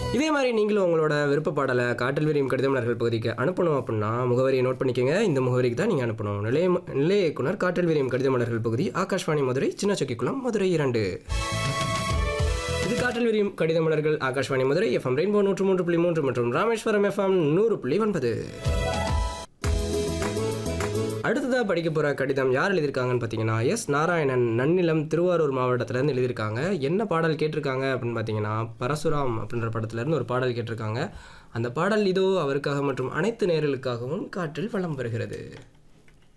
இதே மாதிரி நீங்களும் உங்களோட விருப்ப பாடலை காட்டில் விரியும் கடிதமலர்கள் பகுதிக்கு அனுப்பணும் அப்படின்னா முகவரியை நோட் பண்ணிக்கோங்க இந்த முகவரிக்கு தான் நீங்கள் அனுப்பணும் நிலைய நிலைய இயக்குனர் காட்டில் விரியும் கடிதமலர்கள் பகுதி ஆகாஷ்வாணி மதுரை சின்ன சொக்கிக்குளம் மதுரை இரண்டு இது காற்றில் விரியும் கடிதமலர்கள் ஆகாஷ்வாணி மதுரை எஃப்எம் ரெயின்போ நூற்று மூன்று புள்ளி மூன்று மற்றும் ராமேஸ்வரம் எஃப்எம் நூறு புள்ளி ஒன்பது அடுத்ததாக படிக்க போகிற கடிதம் யார் எழுதியிருக்காங்கன்னு பார்த்தீங்கன்னா எஸ் நாராயணன் நன்னிலம் திருவாரூர் மாவட்டத்திலேருந்து எழுதியிருக்காங்க என்ன பாடல் கேட்டிருக்காங்க அப்படின்னு பார்த்தீங்கன்னா பரசுராம் அப்படின்ற படத்துலேருந்து ஒரு பாடல் கேட்டிருக்காங்க அந்த பாடல் இதோ அவருக்காக மற்றும் அனைத்து நேர்களுக்காகவும் காற்றில் வளம் வருகிறது